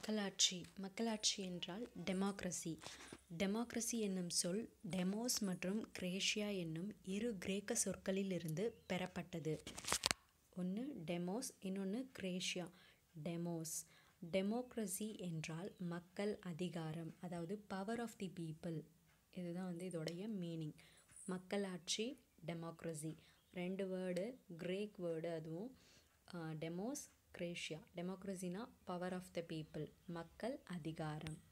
மக்களாட்சி மக்களாட்சி என்றால் டெமோக்ரஸி டெமோக்ரஸி என்னும் சொல் டெமோஸ் மற்றும் கிரேஷியா என்னும் இரு கிரேக்க சொற்களிலிருந்து பெறப்பட்டது ஒன்று டெமோஸ் இன்னொன்று கிரேஷியா டெமோஸ் டெமோக்ரஸி என்றால் மக்கள் அதிகாரம் அதாவது பவர் ஆஃப் தி பீப்புள் இதுதான் வந்து இதோடைய மீனிங் மக்களாட்சி டெமோக்ரஸி ரெண்டு வேர்டு கிரேக் வேர்டு அதுவும் டெமோஸ் கிரேஷியா டெமோக்ரஸினா பவர் ஆஃப் த பீப்புள் மக்கள் அதிகாரம்